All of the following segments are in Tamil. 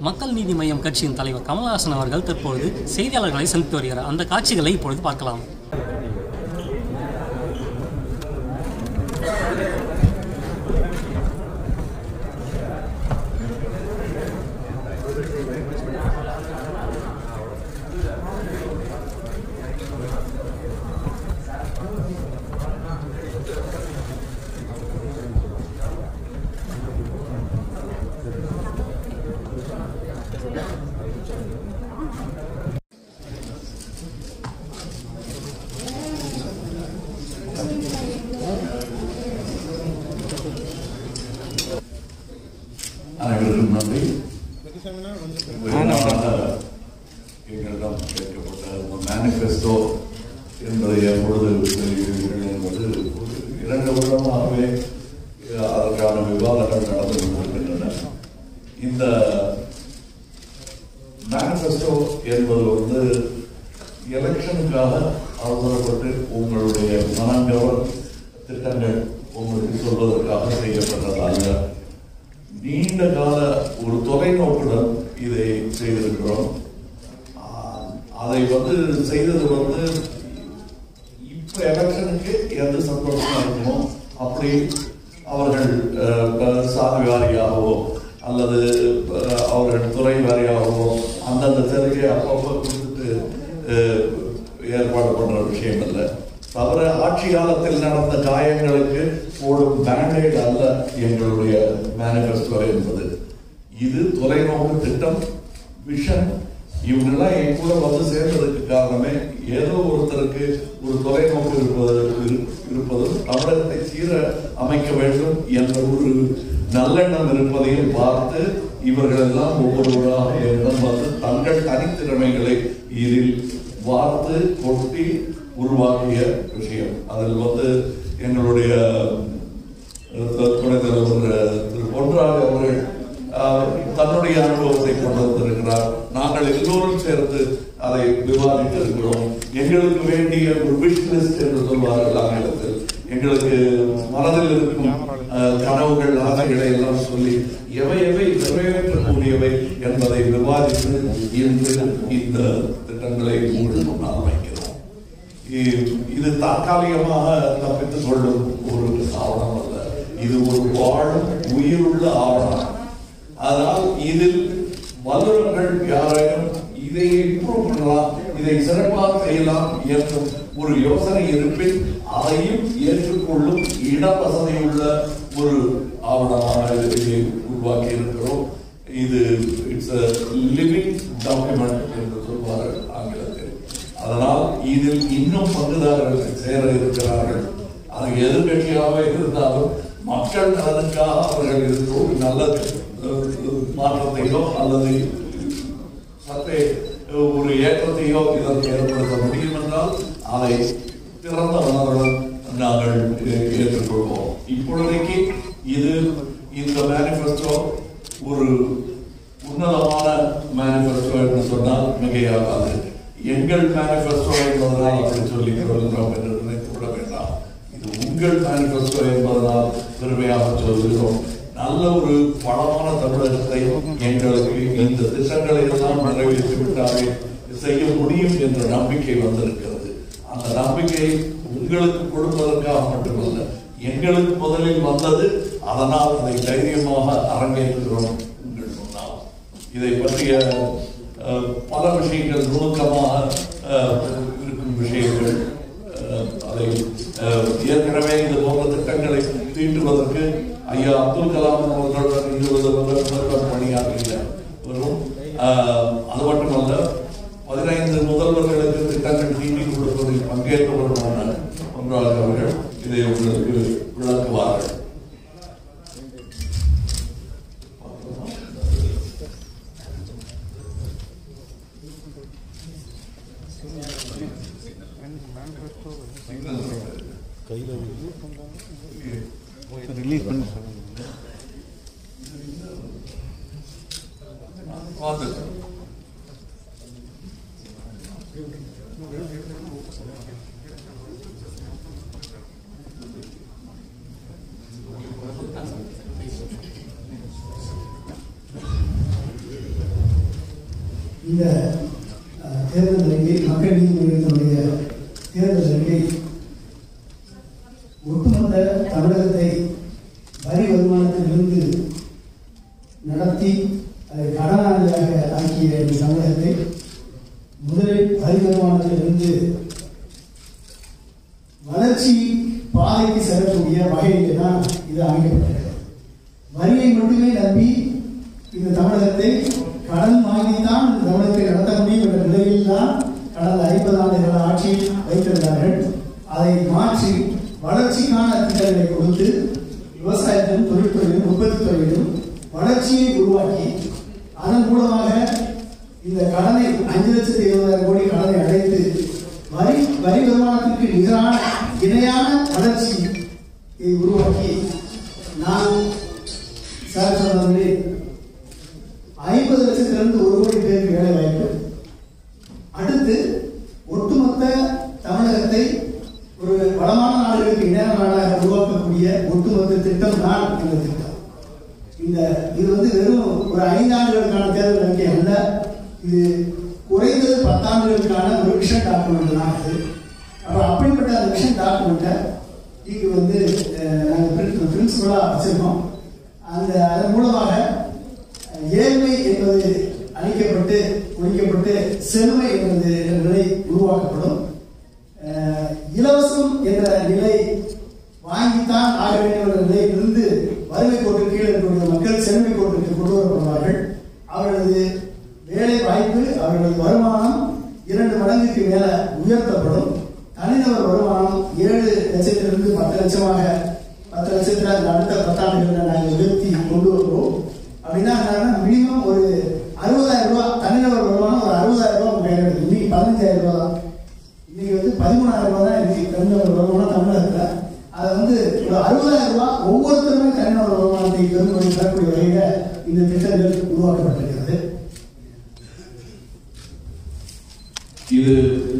மக்கள் நீதி மய்யம் கட்சியின் தலைவர் கமலஹாசன் அவர்கள் தற்பொழுது செய்தியாளர்களை சந்தித்து வருகிறார் அந்த காட்சிகளை இப்பொழுது பார்க்கலாம் அனைவருக்கும் நன்றி விரிவான எங்களிடம் கேட்கப்பட்ட ஒரு மேனிஃபெஸ்டோ என்பதை எப்பொழுது வெளியிடுவீர்கள் என்பது ஒரு இரண்டு வருடமாகவே அதற்கான விவாதங்கள் நடந்து கொண்டிருக்கின்றன இந்த மேனிஃபெஸ்டோ என்பது வந்து எலெக்ஷனுக்காக அவசரப்பட்டு உங்களுடைய மனங்கவர் திட்டங்கள் உங்களுக்கு சொல்வதற்காக செய்யப்பட்டது அல்ல நீண்ட கால ஒரு தொலைநோக்குடன் இதை செய்திருக்கிறோம் ஆஹ் அதை வந்து செய்தது வந்து இப்ப எலெக்ஷனுக்கு எந்த சந்தோஷமா இருக்குமோ அப்படி அவர்கள் அஹ், ப- சாதி வாரியாகவோ அல்லது அஹ், அவர்கள் துறை வாரியாகவோ அந்தந்த தெருவை அப்பப்போ கொடுத்துட்டு அஹ், ஏற்பாடு பண்ற விஷயம் இல்லை தவிர ஆட்சி காலத்தில் நடந்த காயங்களுக்கு போடும் பேண்டேட் அல்ல எங்களுடைய மேனிஃபெஸ்டோ என்பது இது தொலைநோக்கு திட்டம் விஷன் இவங்கெல்லாம் என் கூட வந்து சேர்ந்ததுக்கு காரணமே ஏதோ ஒருத்தருக்கு ஒரு தொலைநோக்கு இருப்பது இரு- இருப்பதும் தமிழகத்தை சீர அமைக்க வேண்டும் என்ற ஒரு நல்லெண்ணம் இருப்பதையும் பார்த்து இவர்கள் எல்லாம் ஒவ்வொருவராக என்னிடம் வந்து தங்கள் தனித்திறமைகளை இதில் வார்த்து கொட்டி உருவாக்கிய விஷயம் அதில் வந்து எங்களுடைய அஹ், துணைத் தலைவர் அஹ், திரு பொன்ராஜ் அவர்கள் ஆஹ், தன்னுடைய அனுபவத்தை கொண்டு வந்திருக்கிறார் நாங்கள் எல்லோரும் சேர்ந்து அதை விவாதித்து இருக்கிறோம் எங்களுக்கு வேண்டிய ஒரு விஷ் லிஸ்ட் என்று சொல்வார்கள் ஆங்கிலத்தில் எங்களுக்கு மனதில் இருக்கும் ஆஹ், கனவுகள் ஆசைகளை எல்லாம் சொல்லி எவை எவை நிறைவேற்றக்கூடியவை என்பதை விவாதித்து இன்று இந்த திட்டங்களை உங்கள் முன்னால் வைக்கிறோம் இ- இது தற்காலிகமாக தப்பித்துக் கொள்ளும் ஒரு ஆவணம் அல்ல இது ஒரு வாழும் உயிருள்ள ஆவணம் அதனால் இதில் வல்லுநர்கள் யாரையும் இதை இம்ப்ரூவ் பண்ணலாம் இதை சிறப்பாக செய்யலாம் என்றும் ஒரு யோசனை இருப்பின் அதையும் ஏற்றுக்கொள்ளும் இட வசதி உள்ள ஒரு ஆவணமாக இதை உருவாக்கி இருக்கிறோம் இது இட்ஸ் லிவிங் டாக்குமெண்ட் என்று சொல்வார்கள் ஆங்கிலத்தில் அதனால் இதில் இன்னும் பங்குதாரர்கள் சேர இருக்கிறார்கள் அது எதிர்கட்சியாக இருந்தாலும் மக்கள் நலனுக்காக அவர்கள் இதுக்கு ஒரு நல்ல அஹ், மாற்றத்தையோ அல்லது சற்றே ஒரு ஏற்றத்தையோ இதற்கு ஏற்படுத்த முடியும் என்றால் அதை திறந்த மனதுடன் நாங்கள் ஏ- ஏற்றுக்கொள்வோம் இப்பொழுதைக்கு இது இந்த மேனிஃபெஸ்டோ ஒரு உன்னதமான மேனிஃபெஸ்டோ என்று சொன்னால் மிகையாகாது எங்கள் மேனிஃபெஸ்டோ என்பதனால் அப்படி சொல்லிக் கொள்கிறோம் என்று நினைத்து விட வேண்டாம் இது உங்கள் மேனிஃபெஸ்டோ என்பதனால் பெருமையாக சொல்கிறோம் நல்ல ஒரு பலமான தமிழகத்தை எங்களுக்கு இந்த திட்டங்களை எல்லாம் நிறைவேற்றி விட்டாலே செய்ய முடியும் என்ற நம்பிக்கை வந்திருக்கிறது அந்த நம்பிக்கை உங்களுக்கு கொடுப்பதற்காக மட்டுமல்ல எங்களுக்கு முதலில் வந்தது அதனால் அதை தைரியமாக அரங்கேற்றுகிறோம் உங்கள் முன்னால் இதை பற்றிய அஹ், பல விஷயங்கள் நுணுக்கமாக அஹ், இருக்கும் விஷயங்கள் அஹ், அதை அஹ், ஏற்கனவே இது போன்ற திட்டங்களை தீட்டுவதற்கு ஐயா அப்துல் கலாம் அவர்களுடன் இருபது வருடம் பணியாற்றிய வரும் அஹ், அது மட்டுமல்ல பதினைந்து முதல்வர்களுக்கு திட்டங்கள் தீட்டி கொடுப்பதில் பங்கேற்றவருமான ஒன்றாக அவர்கள் இதை உங்களுக்கு விளக்குவார்கள் ரிலீஸ் பண்ணி பார்த்து இந்த அஹ், தேர்தல் அறிக்கை மக்கள் நீதி மையத்தினுடைய தேர்தல் அறிக்கை ஒட்டுமொத்த தமிழகத்தை வரி வருமானத்திலிருந்து நடத்தி அதை கடனாளியாக ஆக்கிய இந்த தமிழகத்தை முதலில் வரி வருமானத்திலிருந்து வளர்ச்சி பாதைக்கு செல்லக்கூடிய வகையில் தான் இது அமைக்கப்பட்டது வரியை மட்டுமே நம்பி இந்த தமிழகத்தை கடன் வாங்கித்தான் இந்த தமிழகத்தை நடத்த முடியும் என்ற நிலையில் தான் கடந்த ஐம்பது ஆண்டுகள ஆட்சியில் வைத்திருந்தார்கள் அதை மாற்றி வளர்ச்சிக்கான திட்டங்களை கொடுத்து விவசாயத்திலும் தொழில்துறையிலும் உற்பத்தி துறையிலும் வளர்ச்சியை உருவாக்கி அதன் மூலமாக இந்த கடனை அஞ்சு லட்சத்தி இருபதாயிரம் கோடி கடனை அடைத்து வரி வரி வருமானத்திற்கு நிகரான இணையான வளர்ச்சியை உருவாக்கி நான் சார் சொன்னது ஐம்பது லட்சத்திலிருந்து ஒரு கோடி பேருக்கு வேலை வாய்ப்பு அடுத்து ஒட்டுமொத்த தமிழகத்தை ஒரு வளமான நாடுகளுக்கு இணையான நாடாக உருவாக்கக்கூடிய ஒட்டுமொத்த திட்டம் தான் இந்த திட்டம் இந்த இது வந்து வெறும் ஒரு ஐந்தாண்டுகளுக்கான தேர்தல் அறிக்கை அல்ல இது குறைந்தது பத்தாண்டுகளுக்கான ஒரு விஷன் டாக்குமெண்ட் தான் இது அப்போ அப்படிப்பட்ட அந்த விஷன் டாக்குமெண்ட்டை இங்கு வந்து அஹ், நாங்கள் பிரின்சிபலாக வச்சிருக்கோம் அந்த அதன் மூலமாக அஹ், ஏழ்மை என்பது அழிக்கப்பட்டு ஒழிக்கப்பட்டு செழுமை என்பது என்ற நிலை உருவாக்கப்படும் அஹ், இலவசம் என்ற நிலை வாங்கித்தான் ஆக வேண்டும் என்ற நிலையிலிருந்து வறுமை கோட்டு கீழே இருக்கக்கூடிய மக்கள் செழுமை கோட்டிற்கு கொண்டு வரப்படுவார்கள் அவர்களது வேலை வாய்ப்பு அவர்களது வருமானம் இரண்டு மடங்குக்கு மேல உயர்த்தப்படும் தனிநபர் வருமானம் ஏழு லட்சத்திலிருந்து பத்து லட்சமாக பத்து லட்சத்துல இந்த அடுத்த பத்தாண்டுகளில் நாங்கள் உயர்த்தி கொண்டு வருவோம் அப்படின்னா மினிமம் ஒரு அறுபதாயிரம் ரூபாய் தனிநபர் வருமானம் ஒரு அறுபதாயிரம் ரூபாய் உங்க கையில் இருக்கு இன்னைக்கு பதினஞ்சாயிரம் ரூபாய் தான் இன்னைக்கு வந்து பதிமூணாயிரம் ரூபாய் தான் இன்னைக்கு தனிநபர் வருமானம் தமிழகத்துல அதை வந்து ஒரு அறுபதாயிரம் ரூபாய் ஒவ்வொருத்தருமே தனிநபர் வருமானத்தை பெரும்படி பெறக்கூடிய வகையில இந்த திட்டங்கள் உருவாக்கப்பட்டிருக்கிறது இது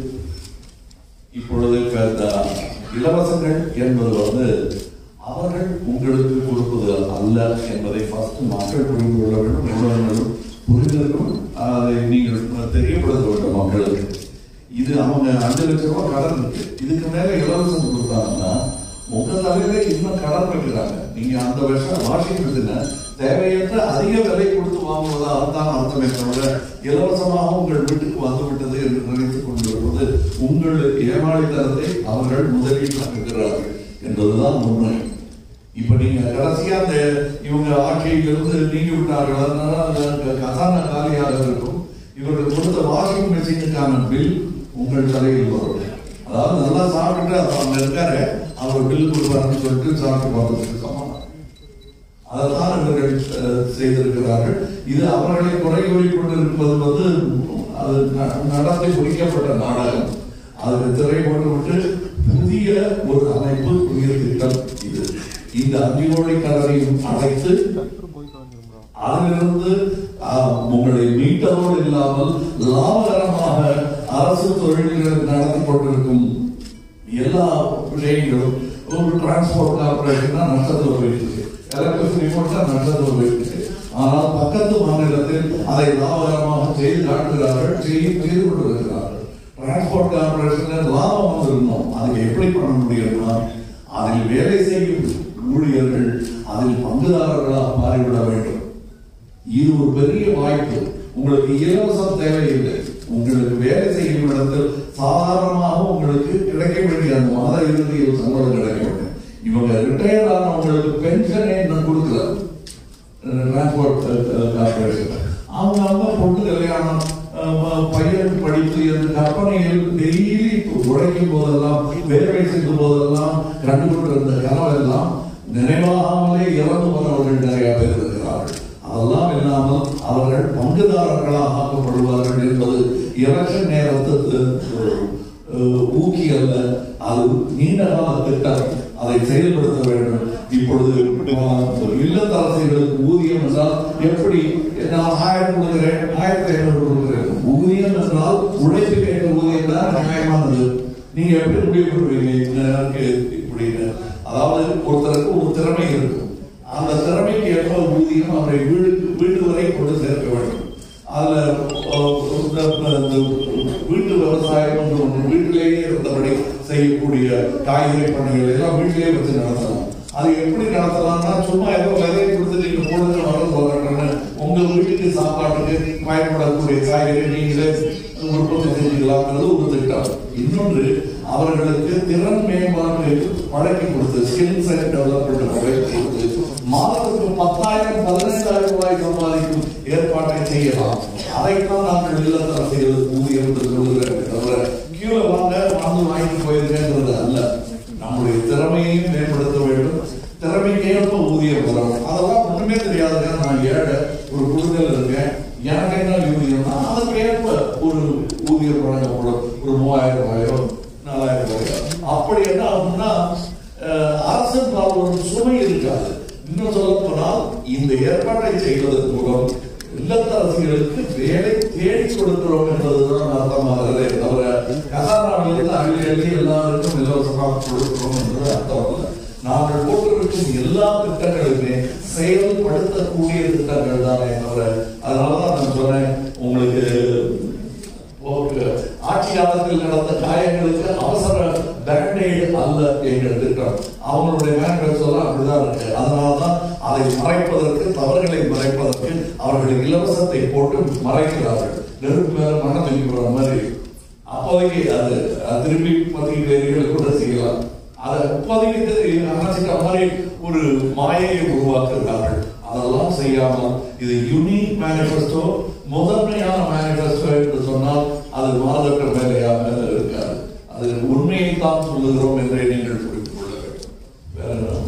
இப்பொழுது இந்த இலவசங்கள் என்பது வந்து அவர்கள் உங்களுக்கு கொடுப்பது அல்ல என்பதை ஃபர்ஸ்ட் மக்கள் புரிந்து கொள்ள வேண்டும் நிறுவனங்களும் புரிந்திருக்கும் அதை நீங்கள் தெரியப்படுத்த வேண்டும் மக்களுக்கு இது அவங்க அஞ்சு லட்சம் ரூபாய் கடன் இருக்கு இதுக்கு மேல இலவசம் கொடுத்தாங்கன்னா உங்க தலையில இன்னும் கடன் வைக்கிறாங்க நீங்க அந்த வருஷம் வாஷிங்டன்ல தேவையற்ற அதிக விலை கொடுத்து வாங்குவதாக தான் அர்த்தமே தவிர இலவசமாக உங்கள் வீட்டுக்கு வந்து விட்டது என்று நினைத்துக் கொண்டிருப்பது உங்கள் ஏமாளித்தனத்தை அவர்கள் முதலில் இருக்கிறார்கள் என்பதுதான் உண்மை இப்ப நீங்க கடைசியா அந்த இவங்க ஆட்சியிலிருந்து நீங்கி விட்டார்கள் அதனால அந்த கசான காலியாக இருக்கும் இவர்கள் கொடுத்த வாஷிங் மெஷினுக்கான பில் உங்கள் தலையில் வரும் அதாவது நல்லா சாப்பிட்டுட்டு அவர் அங்க இருக்காரு அவர் பில் கொடுப்பாருன்னு சொல்லிட்டு சாப்பிட்டு பார்த்ததுக்கு சமானம் அதைத்தான் இவர்கள் அஹ், செய்திருக்கிறார்கள் இது அவர்களை குறை கூறிக் கொண்டிருப்பது வந்து அது ந- நடத்தி முடிக்கப்பட்ட நாடகம் அதுக்கு திரை போட்டுவிட்டு புதிய ஒரு அமைப்பு புதிய திட்டம் இது இந்த அஞ்சு கோடி கடனையும் அடைத்து அதிலிருந்து ஆஹ், உங்களை மீட்டதோடு இல்லாமல் லாபகரமாக அரசு தொழில்கள் நடத்தி கொண்டிருக்கும் எல்லா விஷயங்களும் ஒரு டிரான்ஸ்போர்ட் கார்பரேஷன் தான் நஷ்டத்தில் போயிட்டு இருக்கு எலக்ட்ரிசிட்டி போர்ட் தான் நஷ்டத்தில் போயிட்டு இருக்கு ஆனால் பக்கத்து மாநிலத்தில் அதை லாபகரமாக செய்து காட்டுகிறார்கள் செய்து செய்து கொண்டிருக்கிறார்கள் டிரான்ஸ்போர்ட் கார்பரேஷன் லாபம் வந்திருந்தோம் அதை எப்படி பண்ண முடியும்னா அதில் வேலை செய்யும் ஊழியர்கள் அதில் பங்குதாரர்களாக மாறிவிட வேண்டும் இது ஒரு பெரிய வாய்ப்பு உங்களுக்கு இலவசம் தேவையில்லை உங்களுக்கு வேலை செய்யும் இடத்தில் சாதாரணமாக உங்களுக்கு கிடைக்க வேண்டிய அந்த மாத இறுதியில் சம்பளம் கிடைக்க வேண்டும் இவங்க ரிட்டையர் ஆனவங்களுக்கு பென்ஷனே இன்னும் கொடுக்கல டிரான்ஸ்போர்ட் கார்பரேஷன் அவங்க அவங்க பொண்ணு கல்யாணம் அஹ், பையனுக்கு படிப்பு என்று கற்பனையில் டெய்லி உழைக்கும் போதெல்லாம் வேலை செய்யும் போதெல்லாம் கண்டுகொண்டிருந்த கனவெல்லாம் நினைவாகாமலே இறந்து போனவர்கள் நிறைய பேர் இருக்கிறார்கள் அதெல்லாம் இல்லாமல் அவர்கள் பங்குதாரர்களாக ஆக்கப்படுவார்கள் என்பது எலெக்ஷன் நேரத்துக்கு அஹ், ஊக்கி அல்ல அது நீண்ட கால திட்டம் அதை செயல்படுத்த வேண்டும் இப்பொழுது அஹ், இல்லத்தரசிகளுக்கு ஊதியம் என்றால் எப்படி நான் ஆயிரம் கொடுக்கிறேன் ஆயிரத்தி ஐநூறு கொடுக்கிறேன் ஊதியம் என்றால் உழைப்பு கேட்ட ஊதியம் தான் நியாயமானது நீங்க எப்படி முடிவு பண்ணுவீங்க இந்த எனக்கு இப்படின்னு அதாவது ஒருத்தருக்கு ஒரு திறமை இருக்கும் அந்த திறமைக்கு ஏற்ப ஊதியம் அவரை வீடு வீட்டு வரை கொண்டு சேர்க்க வேண்டும் அதுல அஹ், அந்த வீட்டு விவசாயம் என்று ஒன்று வீட்டிலேயே இருந்தபடி செய்யக்கூடிய காய்கறி பண்ணைகள் எல்லாம் வீட்டிலேயே வச்சு நடத்தலாம் அது எப்படி நடத்தலாம்னா சும்மா ஏதோ விதையை கொடுத்து நீங்க போடுங்க வளர்ந்து வளர்க்கணும்னு உங்க வீட்டுக்கு சாப்பாட்டுக்கு பயன்படக்கூடிய காய்கறி நீங்களே உற்பத்தி செஞ்சுக்கலாம்ங்கிறது ஒரு திட்டம் இன்னொன்று அவர்களுக்கு திறன் மேம்பாட்டுக்கு பழக்கி கொடுத்து ஸ்கில்ஸ் அண்ட் டெவலப்மெண்ட் பழக்கி கொடுத்து மாதத்துக்கு பத்தாயிரம் பதினைந்தாயிரம் ரூபாய் சம்பாதிக்கும் ஏற்பாட்டை செய்யலாம் அதைத்தான் நாங்கள் இல்லத்தரசிகளுக்கு ஊதியம் என்று சொல்லுகிறேன் தவிர கீழே வாங்க வந்து வாங்கிட்டு போயிருக்கேன்றது அல்ல நம்முடைய திறமையையும் மேம்படுத்த வேண்டும் திறமைக்கு ஏற்ப ஊதியம் வரும் அதெல்லாம் ஒண்ணுமே தெரியாதுங்க நான் ஏழை ஒரு குழுவில் இருக்கேன் எனக்கு என்ன ஊதியம்னா அதுக்கு ஏற்ப ஒரு ஊதியம் வழங்கப்படும் ஒரு மூவாயிரம் ரூபாயோ நாலாயிரம் ரூபாயோ அப்படி என்ன ஆகும்னா அஹ், அரசு பால் ஒரு சுமை இருக்காது இன்னும் சொல்ல போனால் இந்த ஏற்பாட்டை செய்வதன் மூலம் இல்லத்தரசிகளுக்கு வேலை தேடி கொடுக்கிறோம் என்பதுதான் அர்த்தமாகிறதே தவிர கசானாவிலிருந்து அகில எழுதி எல்லாருக்கும் இலவசமாக கொடுக்கிறோம் என்பது அர்த்தம் அல்ல நாங்கள் போட்டிருக்கும் எல்லா திட்டங்களுமே செயல்படுத்தக்கூடிய திட்டங்கள் தானே தவிர அதனாலதான் நான் சொன்னேன் உங்களுக்கு ஒரு ஆட்சி காலத்தில் நடந்த காயங்களுக்கு அவசர பேண்டேடு அல்ல எங்கள் திட்டம் அவங்களுடைய மேனுஃபேக்சர்லாம் அப்படிதான் இருக்கு அதனாலதான் அதை மறைப்பதற்கு தவறுகளை மறைப்பதற்கு அவர்கள் இலவசத்தை போட்டு மறைக்கிறார்கள் நெருப்பு மேல மண்ணை தூக்கி போற மாதிரி அப்போதைக்கு அது அது திரும்பி பத்திரிகைகள் கூட செய்யலாம் அதை இப்போதைக்கு தெரி- அணைச்சிட்ட மாதிரி ஒரு மாயையை உருவாக்குகிறார்கள் அதெல்லாம் செய்யாமல் இது யூனிக் மேனிஃபெஸ்டோ முதன்மையான மேனிஃபெஸ்டோ என்று சொன்னால் அது மாதற்ற வேலையாக இருக்காது அது உண்மையை தான் சொல்லுகிறோம் என்றே நீங்கள் புரிந்து கொள்ள வேண்டும் வேற என்ன?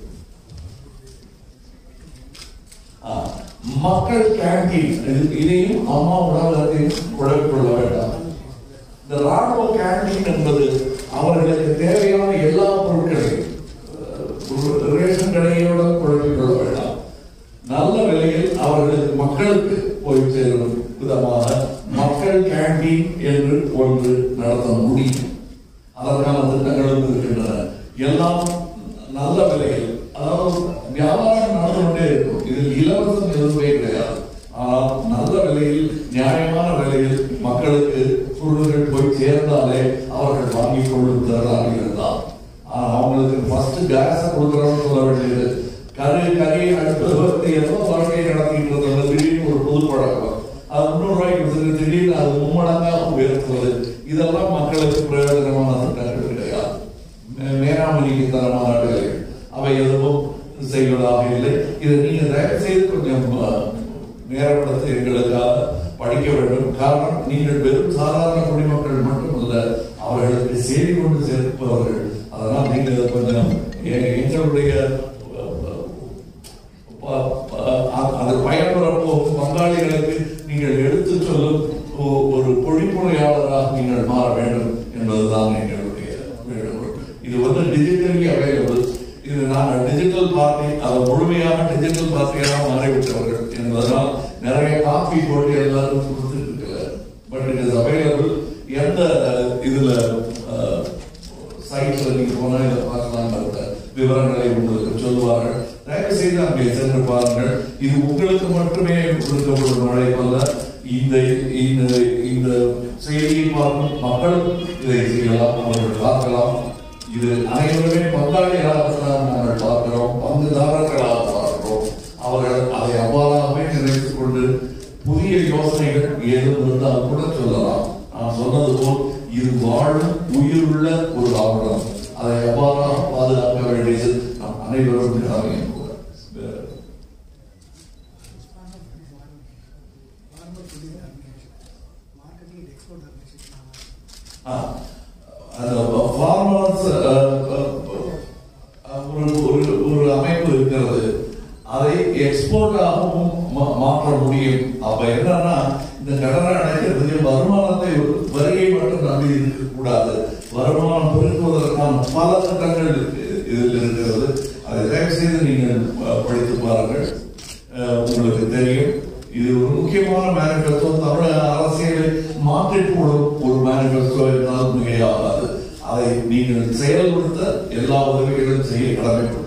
ஆ, மக்கள் கேண்டீன் இது- இதையும் அம்மா உணவகத்தையும் குழப்பிக் கொள்ள வேண்டாம் இந்த ராணுவ கேண்டீன் என்பது அவர்களுக்கு தேவையான எல்லா பொருட்களையும் அஹ், ரேஷன் கடையோட குழப்பிக் கொள்ள வேண்டாம் நல்ல விலையில் அவர்களுக்கு மக்களுக்கு போய் சேரும் விதமாக மக்கள் கேண்டீன் என்று ஒன்று நடத்த முடியும் அதற்கான திட்டங்களும் இருக்கின்றன எல்லாம் நல்ல விலையில் அதாவது வியாபாரம் நடந்து கொண்டே இருக்கும் இதில் இலவசம் எதுவுமே கிடையாது ஆனால் நல்ல விலையில் நியாயமான விலையில் மக்களுக்கு பொருள்கள் போய் சேர்ந்தாலே அவர்கள் வாங்கிக் கொள்ளுகிறார்கள் இருந்தால் ஆனா அவங்களுக்கு ஃபர்ஸ்ட் கேஸ் கொடுக்குறோம்னு சொல்ல வேண்டியது கரு கறி அடுப்பு வறுத்து ஏதோ வாழ்க்கையை நடத்திட்டு இருந்தது திடீர்னு ஒரு புது பழக்கம் அது முந்நூறு ரூபாய்க்கு கொடுத்துட்டு திடீர்னு அது மும்மடங்காக உயர்த்துவது இதெல்லாம் மக்களுக்கு பிரயோஜனமான திட்டங்கள் கிடையாது மே- மேனாமணிக்கு தரமான வேலைகள் அவை எதுவும் செய்வதாக இல்லை இதை நீங்க தயவு செய்து கொஞ்சம் அஹ், நேரப்படுத்தி எங்களுக்காக படிக்க வேண்டும் காரணம் நீங்கள் வெறும் சாதாரண குடிமக்கள் மட்டுமல்ல அவர்களுக்கு செய்தி கொண்டு சேர்ப்பவர்கள் அதனால் நீங்கள் கொஞ்சம் எ- எங்களுடைய அஹ், ப- ப- அ- அது பயன்பெறப்போ பங்காளிகளுக்கு நீங்கள் எடுத்து சொல்லும் ஒ- ஒரு பொழிப்புரையாளராக நீங்கள் மாற வேண்டும் என்பதுதான் எங்களுடைய வேண்டுகோள் இது வந்து டிஜிட்டலி அவைலபிள் இது நாங்கள் டிஜிட்டல் பார்ட்டி அதை முழுமையாக டிஜிட்டல் பார்ட்டியாக மாறிவிட்டவர்கள் என்பதனால் நிறைய காப்பி போட்டு எல்லாரும் கொடுத்துட்டு இருக்கல பட் இட் இஸ் அவைலபிள் எந்த அஹ், இதுல சைட்ல நீங்க போனா இதை பார்க்கலாம் விவரங்களை உங்களுக்கு சொல்லுவார்கள் தயவு செய்து அங்கே சென்று பாருங்கள் இது உங்களுக்கு மட்டுமே கொடுக்கப்படும் அழைப்பல்ல இந்த இந்த இந்த செய்தியை பார்க்கும் மக்கள் இதை செய்யலாம் அவர்கள் பார்க்கலாம் இது அனைவருமே பங்காளிகளாகத்தான் நாங்கள் பார்க்கிறோம் பங்குதாரர்களாக பார்க்கிறோம் அவர்கள் அதை அவ்வாறாகவே நினைத்துக் கொண்டு புதிய யோசனைகள் ஏதும் இருந்தால் கூட சொல்லலாம் நான் சொன்னது போல் இது வாழும் உயிருள்ள ஒரு ஆவணம் அதை எவ்வாறாக பாதுகாக்க வேண்டியது நம் அனைவரும் கடமையும் கூட வேற- ஆ, அந்த ஃபார்மர்ஸ் ஒரு ஒரு ஒரு அமைப்பு இருக்கிறது அதை எக்ஸ்போர்ட்டாகவும் மா- மாற்ற முடியும் அப்ப என்னன்னா இந்த கடனை அடைக்கிறதுக்கு வருமானத்தை வரியை மட்டும் நம்பி இருக்கக்கூடாது வருமானம் பெருக்குவதற்கான பல திட்டங்கள் இருக்கு இதில் இருக்கிறது அதை தயவு செய்து நீங்கள் அஹ், படித்து பாருங்கள் அஹ், உங்களுக்கு தெரியும் இது ஒரு முக்கியமான மேனிஃபெஸ்டோ தமிழக அரசியலை மாற்றி போடும் ஒரு மேனிஃபெஸ்டோ என்றால் மிகையாகாது அதை நீங்கள் செயல்படுத்த எல்லா உதவிகளும் செய்ய கடமைப்படும்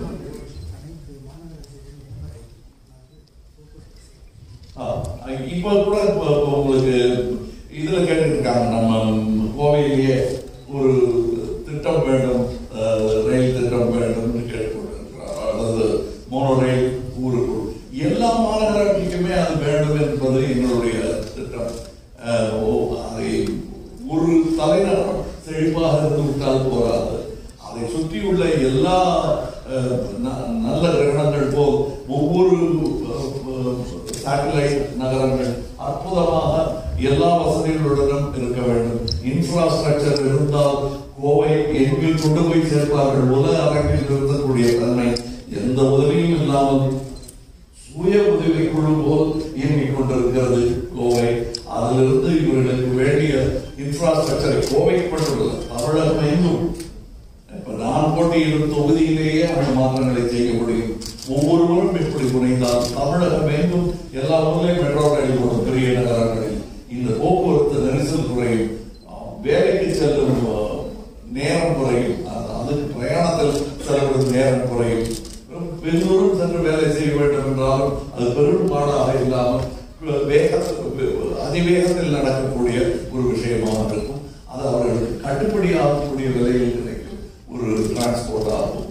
இப்ப கூட இப்ப இப்ப உங்களுக்கு இதுல கேட்டிருக்காங்க நம்ம கோவையிலேயே ஒரு திட்டம் வேண்டும் அஹ், ரயில் திட்டம் வேண்டும்னு கேட்டுக்கொண்டிருக்கிறார் அதாவது மோனோ ரயில் ஊருக்குள் எல்லா மாநகராட்சிக்குமே அது வேண்டும் என்பது எங்களுடைய திட்டம் அஹ், ஓ- அதை ஒரு தலைநகரம் செழிப்பாக இருந்து விட்டால் போராது அதை சுற்றியுள்ள எல்லா அஹ், ந- நல்ல கிரகணங்கள் போல் ஒவ்வொரு சேட்டலைட் நகரங்கள் அற்புதமாக எல்லா வசதிகளுடனும் இருக்க வேண்டும் இன்ஃப்ராஸ்ட்ரக்சர் இருந்தால் கோவை எங்கில் கொண்டு போய் சேர்ப்பார்கள் உலக அரங்கில் இருக்கக்கூடிய தன்மை எந்த உதவியும் இல்லாமல் சுய உதவி குழு போல் இயங்கிக் கொண்டிருக்கிறது கோவை அதிலிருந்து இவர்களுக்கு வேண்டிய இன்ஃப்ராஸ்ட்ரக்சரை கோவைக்கு மட்டுமல்ல தமிழகம் எங்கும் இப்ப நான் போட்டியிடும் தொகுதியிலேயே அந்த மாற்றங்களை செய்ய முடியும் ஒவ்வொருவரும் இப்படி புரிந்தால் தமிழகம் எங்கும் எல்லா ஊர்லயும் மெட்ரோ ரயில் ஓடும் பெரிய நகரங்களில் இந்த போக்குவரத்து நெரிசல் குறையும் அஹ், வேலைக்கு செல்லும் அஹ், நேரம் குறையும் அது- அதுக்கு பிரயாணத்தில் செலவிடும் நேரம் குறையும் பெருந்தோறும் சென்று வேலை செய்ய வேண்டும் என்றாலும் அது பெரும் பாடாக இல்லாமல் வேகத்தில் அதிவேகத்தில் நடக்கக்கூடிய ஒரு விஷயமாக இருக்கும் அது அவர்களுக்கு கட்டுப்படி ஆகக்கூடிய விலையில் கிடைக்கும் ஒரு டிரான்ஸ்போர்ட் ஆகும்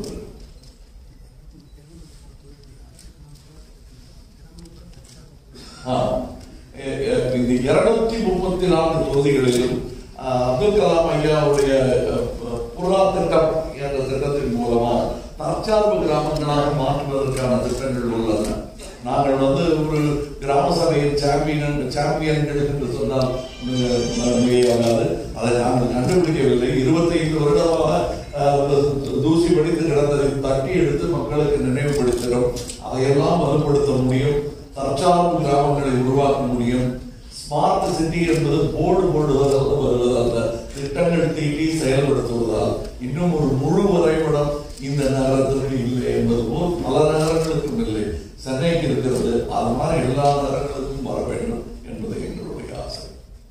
ஆ. எ- எ- இந்த இருநூத்தி முப்பத்தி நான்கு தொகுதிகளிலும் ஆ, அப்துல் கலாம் ஐயாவுடைய அ, அ, புறா திட்டம் என்ற திட்டத்தின் மூலமா தற்சார்பு கிராமங்களாக மாற்றுவதற்கான திட்டங்கள் உள்ளன நாங்கள் வந்து ஒரு கிராம சபையின் சாம்பியன் சாம்பியன்கள் என்று சொன்னால் மிக- மிக- மிகையாகாது அதை நாங்கள் கண்டுபிடிக்கவில்லை இருபத்தைந்து வருடமாக அஹ், தூசி படித்து கிடந்ததை தட்டி எடுத்து மக்களுக்கு நினைவுபடுத்துகிறோம் அதையெல்லாம் வலுப்படுத்த முடியும் தற்சார்பு கிராமங்களை உருவாக்க முடியும் ஸ்மார்ட் சிட்டி என்பது போர்டு போடுவதல்ல வருவதல்ல திட்டங்கள் தீட்டி செயல்படுத்துவதால் இன்னும் ஒரு முழு வரைபடம் இந்த நகரத்திற்கு இல்லை என்பது போல் பல நகரங்களுக்கும் இல்லை சென்னைக்கு இருக்கிறது அது மாதிரி எல்லா நகரங்களுக்கும் வர வேண்டும் என்பது எங்களுடைய ஆசை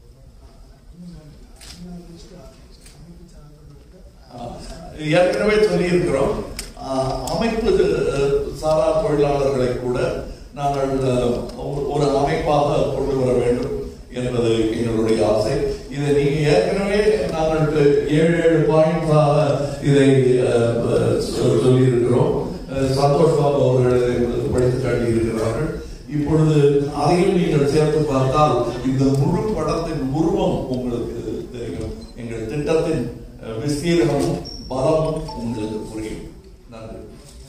ஆஹ் ஏற்கனவே சொல்லியிருக்கிறோம் ஆஹ் அமைப்பு அஹ், சாரா தொழிலாளர்களை கூட நாங்கள் அஹ், ஒரு- ஒரு அமைப்பாக கொண்டு வர வேண்டும் என்பது எங்களுடைய ஆசை இதை நீங்க ஏற்கனவே நாங்கள் ஏழு ஏழு பாயிண்ட்ஸாக இதை அஹ், அஹ், சொ- சொல்லியிருக்கிறோம் அஹ், சந்தோஷ் பாபு அவர்கள் இதை உங்களுக்கு படித்து காட்டியிருக்கிறார்கள் இப்பொழுது அதையும் நீங்கள் சேர்த்து பார்த்தால் இந்த முழு படத்தின் உருவம் உங்களுக்கு தெரியும் எங்கள் திட்டத்தின் அஹ், விஸ்தீரணமும் பலமும் உங்களுக்கு புரியும் நன்றி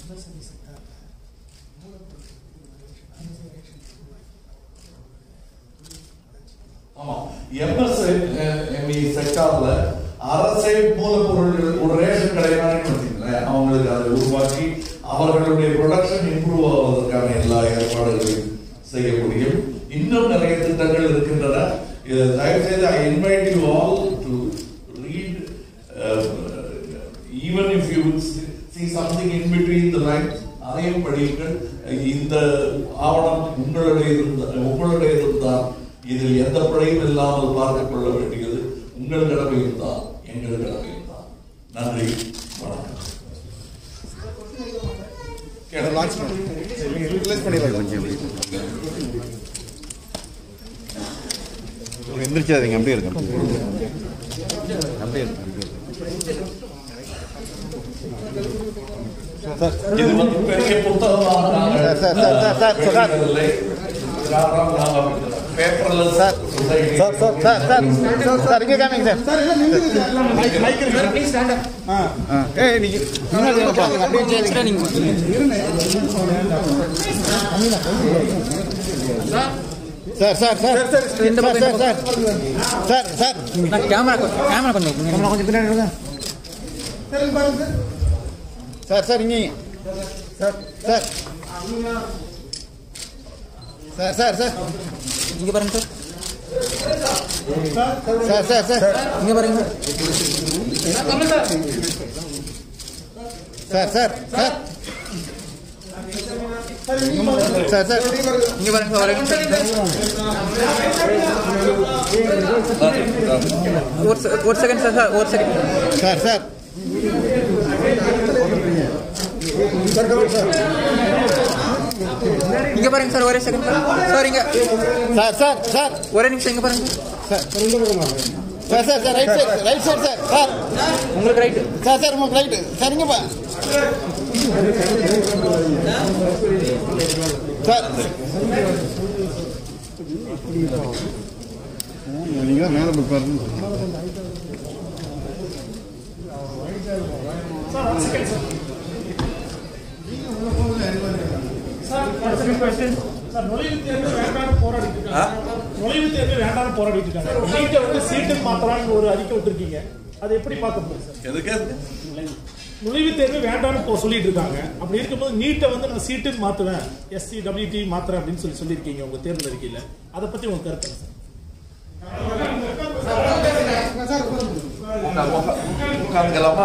ஆமா எம்எஸ் எம்இ செக்டார்ல அரசே மூலப்பொருள் ஒரு ரேஷன் கடை மாதிரி வச்சுங்களேன் அவங்களுக்கு அதை உருவாக்கி அவர்களுடைய ப்ரொடக்ஷன் இம்ப்ரூவ் ஆவதற்கான எல்லா ஏற்பாடுகளையும் செய்ய முடியும் இன்னும் நிறைய திட்டங்கள் இருக்கின்றன இதை தயவு செய்து I invite you all to read even if you see something in between the lines அதையும் படியுங்கள் இந்த ஆவணம் உங்களுடைய இருந்த உங்களுடைய இருந்தால் இதில் எந்த பிழையும் இல்லாமல் பார்த்துக் கொள்ள வேண்டியது உங்கள் கடமையும் தான் எங்கள் கடமையும் தான் நன்றி வணக்கம் லான்ச் ரிலீஸ் பண்ணிடுறேன் எந்திரிச்சாதீங்க அப்படியே இருக்கும் அப்படியே இருக்கும் சார் இது வந்து பெரிய புத்தகமாக நாங்கள் sir, sir, sir, sir, sir, sir. வெளியிடவில்லை. காரணம் நாங்கள் paperless sir society. Sir sir sir sir sir sir இங்கே காமிங்க சார் சார் எல்லாம் நின்றுங்க சார் மைக் மைக் இருக்கு ஆ ஆ ஏய் நீங்க முன்னாடி வாங்க, பாருங்க அப்படியே sir sir sir sir sir sir sir sir camera camera கொஞ்சம் கேமரா கொஞ்சம் பின்னாடி விடுங்க. சார் இங்க பாருங்க சார் சார் சார் இங்கே sir sir sir sir sir இங்க பாருங்க சார் சார் சார் சார் இங்க பாருங்க sir sir sir sir sir இங்க பாருங்க சார் வரைக்கும் ஒரு செ- ஒரு செகண்ட் சார் சார் ஒரு செகண்ட் சார் சார் இங்க பாருங்க சார் ஒரே செகண்ட் சார் இங்க சார் சார் சார் ஒரே நிமிஷம் இங்க பாருங்க sir sir sir sir right side right side sir sir உங்களுக்கு ரைட் சார் சார் உங்களுக்கு ரைட்டு சரிங்கப்பா சார் நீங்கள் மேலே போய் பாருங்க சார் நுழைவுத் தேர்வு வேண்டாம்னு போராடிட்டு இருக்காங்க நுழைவுத் தேர்வு வேண்டாம்னு போராடிட்டு இருக்காங்க நீட்டை வந்து சீட்டுக்கு மாத்தலாம்னு ஒரு அறிக்கை விட்டுருக்கீங்க அதை எப்படி பார்க்க முடியும் சார் எதுக்கு நுழைவுத் தேர்வு வேண்டாம்னு போ சொல்லிட்டு இருக்காங்க அப்படி இருக்கும்போது நீட்டை வந்து நான் சீட்டுக்கு மாத்துவேன் எஸ்சி டபிள்யூடி மாத்துறேன் அப்படின்னு சொல்லி சொல்லியிருக்கீங்க உங்க தேர்தல் அறிக்கையில அதை பத்தி உங்க கருத்து என்ன சார் உட்காந்துக்கலாமா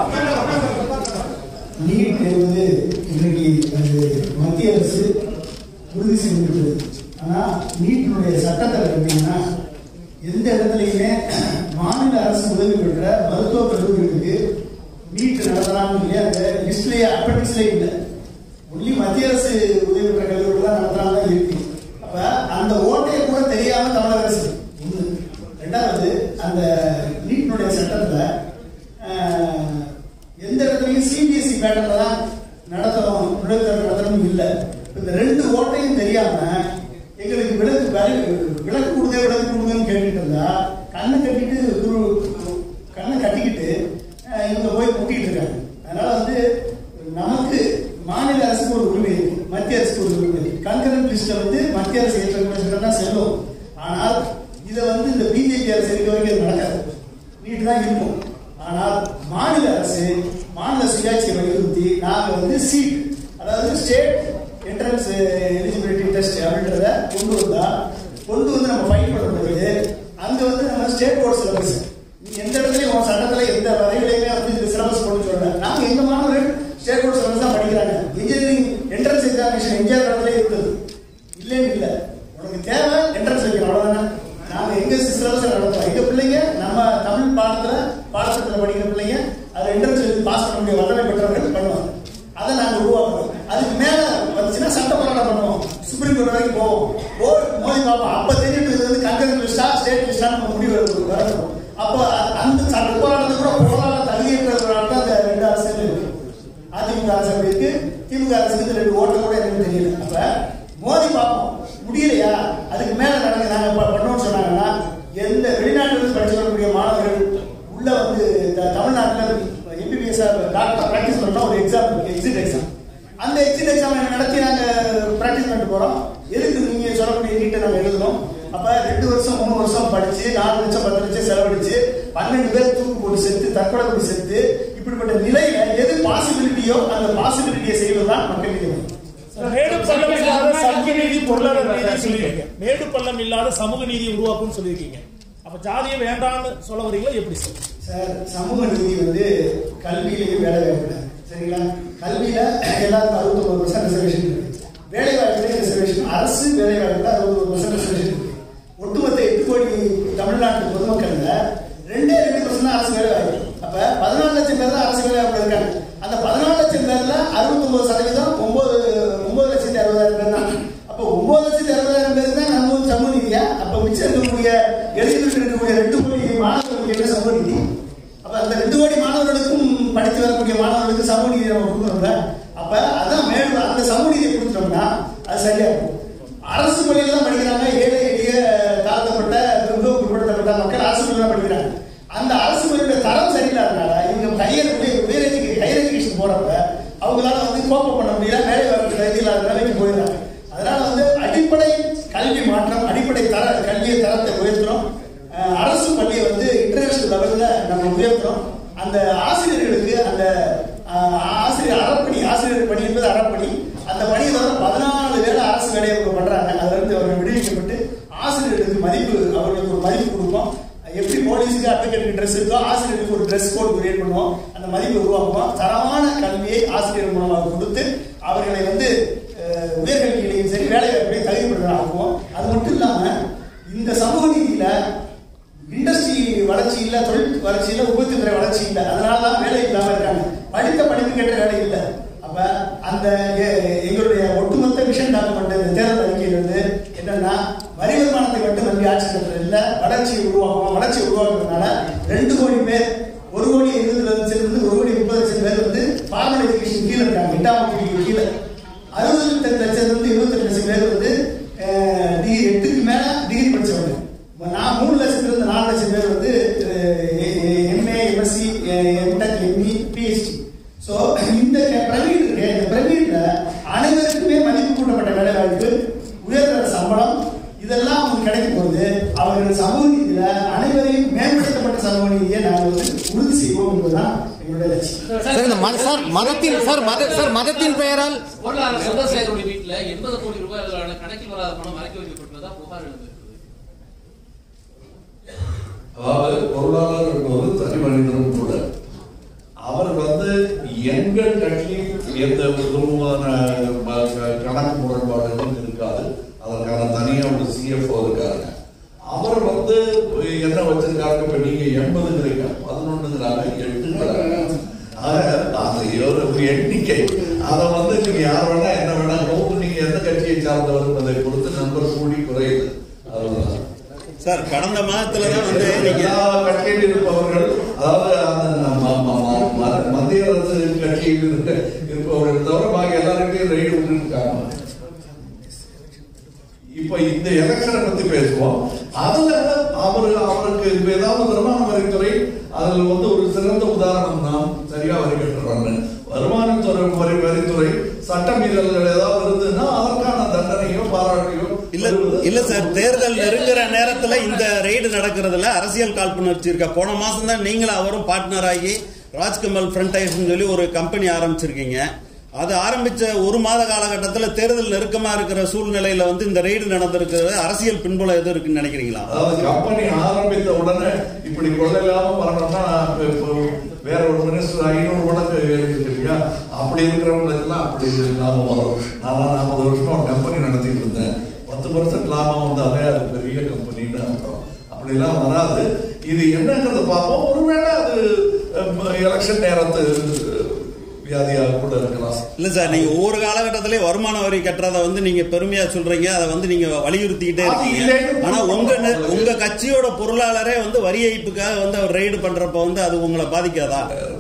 நீட் என்பது இன்றைக்கு அது மத்திய அரசு உறுதி செய்திருக்கிறது ஆனால் நீட்டினுடைய சட்டத்தை பார்த்தீங்கன்னா எந்த இடத்துலையுமே மாநில அரசு உதவி பெற்ற மருத்துவ கல்லூரிகளுக்கு நீட் நடத்தலாம்னு சொல்லி அந்த லிஸ்ட்லேயே அப்பண்டிக்ஸ்லேயே இல்லை ஒன்லி மத்திய அரசு உதவி பெற்ற கல்லூரிகள் தான் நடத்தலாம் தான் இருக்கு அப்ப அந்த ஓட்டையை கூட தெரியாம தமிழக அரசு ஒண்ணு ரெண்டாவது அந்த நீட்டினுடைய சட்டத்துல ஆஹ், எந்த இடத்துலையும் சிபிஎஸ்சி பேட்டர்ல தான் நடத்தணும் நுழைவுத்தேர்வு நடத்தணும் இல்லை இந்த ரெண்டு ஓட்டையும் தெரியாம எங்களுக்கு விலக்கு விலக்கு விலக்கு கொடுங்க விலக்கு கொடுங்கன்னு கேட்டுட்டு இருந்தா கண்ணை கட்டிட்டு குரு- கண்ணை கட்டிக்கிட்டு அஹ், இவங்க போய் முட்டிட்டு இருக்காங்க அதனால வந்து நமக்கு மாநில அரசுக்கு ஒரு உரிமை இருக்கு மத்திய அரசுக்கு ஒரு உரிமை இருக்கு கன்கரண்ட் லிஸ்ட்ல வந்து மத்திய அரசு ஏற்ற தான் செல்லும் ஆனால் இதை வந்து இந்த பிஜேபி அரசு இருக்க வரைக்கும் இது நடக்காது நீட்டு தான் இருக்கும் ஆனால் மாநில அரசு மாநில சுயாட்சியை வலியுறுத்தி நாங்க வந்து சீட் அதாவது ஸ்டேட் என்ட்ரன்ஸ் எலிஜிபிலிட்டி டெஸ்ட் அப்படின்றத கொண்டு வந்தா கொண்டு வந்து நம்ம ஃபைட் பண்ணுறது அங்க வந்து நம்ம ஸ்டேட் போர்ட் சிலபஸ் எந்த இடத்துலயும் உன் சட்டத்துல எந்த வரைவிலையுமே வந்து இந்த சிலபஸ் கொண்டு சொல்லல நாங்க எங்க மாணவர்கள் ஸ்டேட் போர்ட் சிலபஸ் தான் படிக்கிறாங்க இன்ஜினியரிங் என்ட்ரன்ஸ் எக்ஸாமினேஷன் எம்ஜிஆர் காலத்துல இருந்தது இல்லைன்னு இல்ல உனக்கு தேவை என்ட்ரன்ஸ் வைக்கணும் அவ்வளவுதானே நாம எங்க சிலபஸ் நடத்துறோம் எங்க பிள்ளைங்க நம்ம தமிழ் பாடத்துல பாடத்திட்டத்துல படிக்கிற பிள்ளைங்க அதை என்ட்ரன்ஸ் எழுதி பாஸ் பண்ண முடிய வல்லமை பெற்றவர்கள் பண்ணுவாங்க அதை நாங்க உருவாக்குறோம் அதுக்கு மேல வந்துச்சுன்னா சட்ட போராட்டம் பண்ணுவோம் சுப்ரீம் கோர்ட் வரைக்கும் போவோம் போர்டு மோதி பார்ப்போம் அப்ப தெரிஞ்சுட்டு இது வந்து கங்கரன் லிஸ்டா ஸ்டேட் லிஸ்டா நம்ம முடிவு எடுக்கணும், வரணும் அப்போ அ- அந்த சட்ட போராட்டத்தை கூட போராட தகுதியற்றவர்களால் தான் அந்த ரெண்டு அரசுகள் இருக்கு அதிமுக அரசு அப்படி இருக்கு திமுக அரசுக்கு இந்த ரெண்டு ஓட்டு கூட எனக்கு தெரியல அப்ப மோதி பார்ப்போம் முடியலையா அதுக்கு மேல நடக்க நாங்க ப- பண்ணோம்னு சொன்னாங்கன்னா எந்த வெளிநாட்டுல இருந்து படிச்சு வரக்கூடிய மாணவர்கள் உள்ள வந்து த- தமிழ்நாட்டுல எம்பிபிஎஸ் டாக்டர் பிராக்டிஸ் பண்ணா ஒரு எக்ஸாம் எக்ஸிட் எக்ஸாம் அந்த எக்ஸிட் எக்ஸாம் நடத்தி நாங்க பிராக்டிஸ் பண்ணிட்டு போறோம் எதுக்கு நீங்க சொல்லக்கூடிய நீட்டை நாங்க எழுதணும் அப்ப ரெண்டு வருஷம் மூணு வருஷம் படிச்சு நாலு லட்சம் பத்து லட்சம் செலவழிச்சு பன்னெண்டு பேர் தூக்கு போட்டு செத்து தற்கொலை போட்டு செத்து இப்படிப்பட்ட நிலையில எது பாசிபிலிட்டியோ அந்த பாசிபிலிட்டியை செய்வதுதான் மக்கள் நீதி மையம். மேடு பள்ளம் இல்லாத சமூக நீதி பொருளாதார நீதி சொல்லியிருக்கீங்க மேடு பள்ளம் இல்லாத சமூக நீதி உருவாக்கும்னு சொல்லியிருக்கீங்க அப்ப ஜாதியை வேண்டாம்னு சொல்ல வரீங்களா எப்படி சார் சார் சமூக நீதி வந்து கல்வியிலேயே வேலை வாய்ப்பு சரிங்களா கல்வியில எல்லாருக்கும் அறுபத்தொம்பது பர்சன்ட் ரிசர்வேஷன் இருக்கு வேலை வாய்ப்புலேயே ரிசர்வேஷன் அரசு வேலை வாய்ப்புல அறுபது பர்சன்ட் ரிசர்வேஷன் இருக்கு ஒட்டுமொத்த எட்டு கோடி தமிழ்நாட்டு பொதுமக்கள்ல ரெண்டே ரெண்டு பர்சன்ட் அரசு வேலை வாய்ப்பு அப்ப பதினாலு லட்சம் பேர் தான் அரசு வேலை வாய்ப்பு இருக்காங்க அந்த பதினாலு லட்சம் பேர்ல அறுபத்தொன்பது சதவீதம் ஒன்பது ஒன்பது லட்சத்தி அறுபதாயிரம் பேர் தான் அப்ப ஒன்பது லட்சத்தி அறுபதாயிரம் பேர் தான் நம்ம ஊர் சமூக நீதியா அப்ப மிச்சம் இருக்கக்கூடிய எழுதிட்டு இருக்கக்கூடிய ரெண்டு கோடி மாணவர்களுக்கு என்ன சமூக நீதி அப்ப அந்த ரெண்டு கோடி மாணவர்களுக்கும் படித்து வரக்கூடிய மாணவர்களுக்கு சமூக நீதி நம்ம கொடுக்கணும்ல அப்ப அதான் மேலும் அந்த சமூக நீதியை கொடுத்துட்டோம்னா அது சரியா இருக்கும் அரசு பள்ளியில தான் படிக்கிறாங்க ஏழை எளிய தாழ்த்தப்பட்ட மிகவும் பிற்படுத்தப்பட்ட மக்கள் அரசு பள்ளியில தான் படிக்கிறாங்க அந்த அரசு பள்ளியோட தரம் சரியில்லாதனால இவங்க ஹையர் உயர் எஜுகே ஹையர் எஜுகேஷன் போறப்ப அவங்களால வந்து கோப்ப பண்ண முடியல வேலை வாய்ப்பு தகுதி இல்லாத நிலைக்கு போயிடுறாங்க அதனால வந்து அடிப்படை கல்வி மாற்றம் அடிப்படை தர கல்வியை தரத்தை உயர்த்துறோம் அஹ் அரசு பள்ளியை வந்து இன்டர்நேஷனல் லெவல்ல நம்ம உயர்த்துறோம் அந்த ஆசிரியர்களுக்கு அந்த அஹ், ஆசிரியர் அறப்பணி ஆசிரியர் பணி என்பது அறப்பணி அந்த பணியை தவிர பதினாலு வேலை அரசு வேலையை அவங்க பண்றாங்க அதுல இருந்து அவர்கள் விடுவிக்கப்பட்டு ஆசிரியர்களுக்கு மதிப்பு அவர்களுக்கு ஒரு மதிப்பு கொடுப்போம் எப்படி போலீஸுக்கு அட்வொகேட்டுக்கு ட்ரெஸ் இருக்கோ ஆசிரியருக்கு ஒரு ட்ரெஸ் கோட் கிரியேட் பண்ணுவோம் அந்த மதிப்பை உருவாக்குவோம் தரமான கல்வியை ஆசிரியர் மூலமாக கொடுத்து அவர்களை வந்து அஹ், உயர்கல்வியிலையும் சரி வேலை வாய்ப்பையும் தகுதிப்படுத்த ஆக்குவோம் அது மட்டும் இல்லாம இந்த சமூக நீதியில இண்டஸ்ட்ரி வளர்ச்சி இல்ல தொழில் வளர்ச்சி இல்ல உற்பத்தி துறை வளர்ச்சி இல்ல அதனால தான் வேலை இல்லாம இருக்காங்க படித்த படிப்பு கேட்ட வேலை இல்ல அப்ப அந்த எ- எங்களுடைய எங்களுடைய ஒட்டுமொத்த விஷன் டாக்குமெண்ட் இந்த தேர்தல் அறிக்கையில் வந்து என்னன்னா வரி வருமானத்தை மட்டும் நம்பி ஆட்சி நடத்துறது இல்லை வளர்ச்சியை உருவாக்கணும் வளர்ச்சியை உருவாக்குறதுனால ரெண்டு கோடி பேர் ஒரு கோடி இருபது லட்சம் இருந்து ஒரு கோடி முப்பது லட்சம் பேர் வந்து ஃபார்மல் எஜுகேஷன் கீழே இருக்காங்க எட்டாம் வகுப்பு கீழே அறுபத்தி லட்சம் இருந்து இருபத்தெட்டு லட்சம் பேர் வந்து அஹ், டிகிரி எட்டுக்கு மேல டிகிரி படிச்சவங்க இப்ப நான் மூணு லட்சத்துல இருந்து நாலு லட்சம் பேர் வந்து MA MSc MTech ME PhD so இந்த பிரமிட் இருக்கு இந்த பிரமிட்ல அனைவருக்குமே மதிப்பு கூட்டப்பட்ட வேலை வாய்ப்பு உயர்தர சம்பளம் இதெல்லாம் அவங்களுக்கு கிடைக்கும் போது அவர்கள் சமூக நீதியில அனைவரையும் மேம்படுத்தப்பட்ட சமூக நீதியை நாங்கள் வந்து உறுதி செய்வோம் என்பதுதான் எங்களுடைய லட்சியம் சார் இந்த மத சார் மதத்தின் சார் மத சார் மதத்தின் பெயரால் பொருளாதார சந்திரசேகருடைய வீட்டுல எண்பது கோடி ரூபாய்களான கணக்கில் வராத பணம் மறைக்க வைக்கப்பட்டதா புகார் எழுந்திருக்கிறது அதாவது பொருளாளர் என்பது தனி மனிதனும் கூட அவர் வந்து எங்கள் கட்சியில் எந்த விதமான ம- க- கணக்கு முரண்பாடுகளும் இருக்காது அதற்கான தனியா ஒரு சிஎஃப்ஓ இருக்காருங்க அவர் வந்து என்ன வச்சிருக்காங்க இப்ப நீங்க எண்பதுங்கிறீங்க பதினொன்னுங்கிறாங்க எட்டுங்கிறாங்க ஆக, அது ஒரு எண்ணிக்கை அதை வந்து நீங்க யார் வேணா என்ன வேணா நோக்கு நீங்க எந்த கட்சியை சார்ந்தவர் என்பதை பொறுத்து நம்பர் கூடி குறையுது அதுதான் சார் கடந்த மாதத்துல தான் வந்து நீங்க எல்லா கட்சியில் இருப்பவர்கள் அதாவது அந்த ம- ம- ம- ம- மத்திய அரசு கட்சியில் இருக்க இருப்பவர்கள் தவிர பாக்கி எல்லாருக்கையும் ரைடு விட்டுருக்காங்க இப்ப இந்த எலெக்ஷனை பத்தி பேசுவோம் அதுல அவர் அவருக்கு இப்ப ஏதாவது வருமான வரித்துறை அதுல வந்து ஒரு சிறந்த உதாரணம் தான் சரியா வரி கட்டுறாங்க வருமானத்துறை வரி வரித்துறை சட்ட மீறல்கள் ஏதாவது இருந்ததுன்னா அதற்கான தண்டனையோ பாராட்டையோ இல்ல இல்ல சார் தேர்தல் நெருங்குற நேரத்துல இந்த ரெய்டு நடக்கிறதுல அரசியல் காழ்ப்புணர்ச்சி இருக்க போன மாசம் தான் நீங்களும் அவரும் பார்ட்னர் ஆகி ராஜ்கமல் ஃப்ரண்டைஸ்னு சொல்லி ஒரு கம்பெனி ஆரம்பிச்சிருக்கீங்க அது ஆரம்பிச்ச ஒரு மாத காலகட்டத்தில் தேர்தல் நெருக்கமா இருக்கிற சூழ்நிலையில வந்து இந்த ரெய்டு நடந்திருக்கிறது அரசியல் பின்புலம் எதுவும் இருக்குன்னு நினைக்கிறீங்களா அதாவது கம்பெனி ஆரம்பித்த உடனே இப்படி கொள்ளையில்லாம வரணும்னா இப்ப- இப்போ வேற ஒரு மினிஸ்டர் ஐநூறு மடங்கு இருக்கு இல்லையா அப்படி இருக்கிறவங்களுக்கு எல்லாம் அப்படி லாபம் வரும் நான் நாற்பது வருஷமா ஒரு கம்பெனி நடத்திட்டு இருந்தேன் பத்து பர்சன்ட் லாபம் வந்தாலே அது பெரிய கம்பெனின்னு அர்த்தம் அப்படிலாம் வராது இது என்னங்கிறத பார்ப்போம் ஒருவேளை அது எலெக்ஷன் நேரத்து வியாதியாக கூட இருக்கலாம் இல்ல சார் நீங்க ஒவ்வொரு காலகட்டத்திலயும் வருமான வரி கட்டுறத வந்து நீங்க பெருமையா சொல்றீங்க அதை வந்து நீங்க வலியுறுத்திக்கிட்டே இருக்கீங்க ஆனா உங்க நெ- உங்க கட்சியோட பொருளாளரே வந்து வரி ஏய்ப்புக்காக வந்து அவர் ரெய்டு பண்றப்ப வந்து அது உங்களை பாதிக்காதா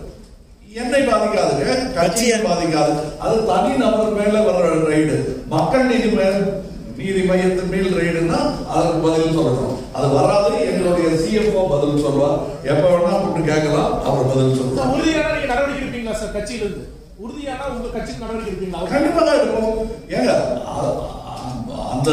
என்னை பாதிக்காதுங்க கட்சியை பாதிக்காது அது தனி நபர் மேல வர்ற ரைடு மக்கள் நீதி மேல் நீதி மையத்தின் மேல் ரைடுன்னா அதற்கு பதில் சொல்லணும் அது வராது எங்களுடைய சிஎஃப்ஓ பதில் சொல்வார் எப்ப வேணா கூப்பிட்டு கேட்கலாம் அவர் பதில் சொல்லுவார் உறுதியான நீங்க நடவடிக்கை எடுப்பீங்களா சார் கட்சியில இருந்து உறுதியான உங்க கட்சிக்கு நடவடிக்கை எடுப்பீங்களா கண்டிப்பா தான் இருக்கும் ஏங்க அ- அ- அந்த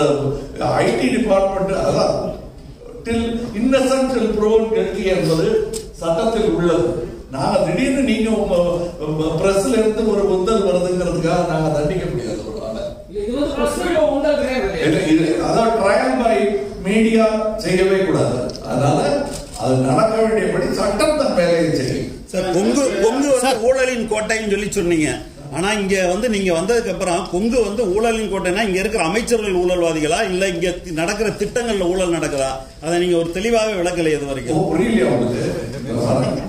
ஐடி டிபார்ட்மெண்ட் அதான் டில் இன்னசென்ட் டில் ப்ரோவன் கெட்டி என்பது சட்டத்தில் உள்ளது நாங்க திடீர்னு நீங்க உங்க பிரஸ்ல இருந்து ஒரு உந்தல் வருதுங்கிறதுக்காக நாங்க தண்டிக்க முடியாது ஒரு ஆளை. இது வந்து பிரச்சனை உண்டா கிடையாது இது- இது அதாவது ட்ரையல் பை மீடியா செய்யவே கூடாது அதனால அது நடக்க வேண்டியபடி சட்டம் தன் வேலையை செய்யும் சார் கொங்கு கொங்கு வந்து ஊழலின் கோட்டைன்னு சொல்லி சொன்னீங்க ஆனா இங்க வந்து நீங்க வந்ததுக்கு அப்புறம் கொங்கு வந்து ஊழலின் கோட்டைனா இங்க இருக்கிற அமைச்சர்கள் ஊழல்வாதிகளா இல்ல இங்க தி- நடக்கிற திட்டங்கள்ல ஊழல் நடக்குதா அதை நீங்க ஒரு தெளிவாகவே விளக்கலை இது ஓ, வரைக்கும் புரியலையா உங்களுக்கு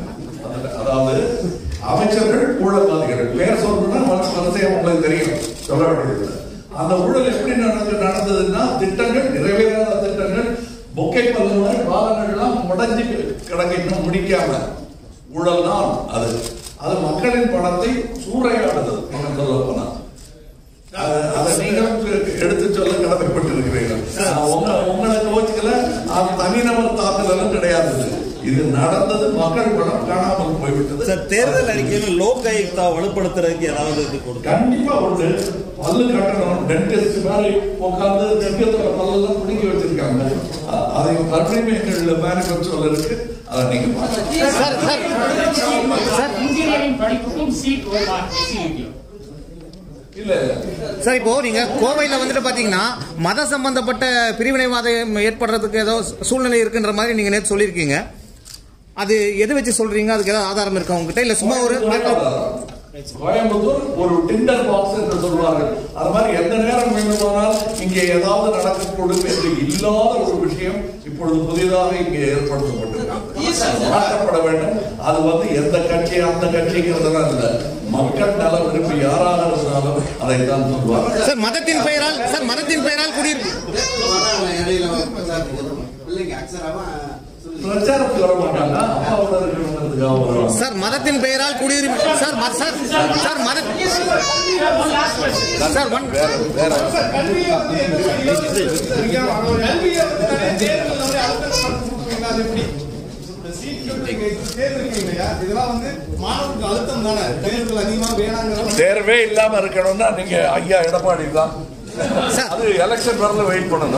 அதாவது அமைச்சர்கள் ஊழல்வாதிகள் பேர் சொல்லணும்னா மனசு வரிசையா உங்களுக்கு தெரியும் சொல்ல வேண்டியது அந்த ஊழல் எப்படி நடந்து நடந்ததுன்னா திட்டங்கள் நிறைவேறாத திட்டங்கள் பொக்கை பல்லுவரை பாலங்கள்லாம் முடஞ்சி கிடக்க இன்னும் முடிக்காம ஊழல் தான் அது அது மக்களின் பணத்தை சூறையாடுது பணம் சொல்ல போனா அது- அதை நீங்களும் எடுத்து சொல்ல கடமைப்பட்டிருக்கிறீர்கள் நான் உங்க உங்களை கோச்சுக்கல அது தனிநபர் தாக்குதலும் கிடையாது இது. இது நடந்தது மக்கள் பணம் காணாமல் போய்விட்டது சார் தேர்தல் அறிக்கையில லோக் ஆயுக்தா வலுப்படுத்துறதுக்கு ஏதாவது இது கொடுக்கும் கண்டிப்பா உண்டு பல்லு கட்டணும் டென்டிஸ்ட் மாதிரி உட்கார்ந்து சிங்கத்தோட பல்லெல்லாம் பிடிக்க வச்சிருக்காங்க அ- அதை மறுபடியும் எங்கள் மேனுபேக்சர்ல இருக்கு அதை நீங்க பார்க்கலாம் சார் சார் இன்ஜினியரிங் படிப்புக்கும் சீட் வருமா எஸ்சியூடியும் இல்ல இல்ல சார் இப்போ நீங்க கோவையில வந்துட்டு பாத்தீங்கன்னா மத சம்பந்தப்பட்ட பிரிவினைவாதம் ஏற்படுறதுக்கு ஏதோ சூழ்நிலை இருக்குன்ற மாதிரி நீங்க நேற்று சொல்லியிருக்கீங்க அது எது வச்சு சொல்றீங்க அதுக்கு ஏதாவது ஆதாரம் இருக்கா உங்ககிட்ட இல்ல சும்மா ஒரு கோயம்புத்தூர் ஒரு டிண்டர் பாக்ஸ் என்று சொல்வார்கள் அது மாதிரி எந்த நேரம் வேண்டுமானால் இங்கே ஏதாவது நடக்கக்கூடும் என்று இல்லாத ஒரு விஷயம் இப்பொழுது புதிதாக இங்கே ஏற்படுத்தப்பட்டிருக்கிறது மாற்றப்பட வேண்டும் அது வந்து எந்த கட்சி அந்த கட்சிங்கிறதெல்லாம் இல்லை மக்கள் நல விரும்பி யாராக இருந்தாலும் அதைத்தான் சொல்வார் சார் மதத்தின் பெயரால் சார் மதத்தின் பெயரால் குடியிருப்பு பிரச்சாரத்துக்கு வர மாட்டாங்க அப்பாவோட இருக்கணுங்கிறதுக்காக வருவாங்க சார் மதத்தின் பெயரால் குடியுரிமை சார் மத சார் சார் மத சார் ஒன் கல்வியை வந்து எந்த வழியில கல்வியை வந்து நிறைய தேர்வுகள் வந்து அழுத்தம் கொடுத்துருக்கீங்க அது எப்படி இந்த சீட் வந்து நீங்க தேர்வு இருக்கீங்க இல்லையா இதெல்லாம் வந்து மாணவர்களுக்கு அழுத்தம் தானே தேர்வுகள் அதிகமா வேணாங்கிற தேர்வே இல்லாம இருக்கணும்னா நீங்க ஐயா எடப்பாடி தான் அது எலெக்ஷன் வரல வெயிட் பண்ணணும்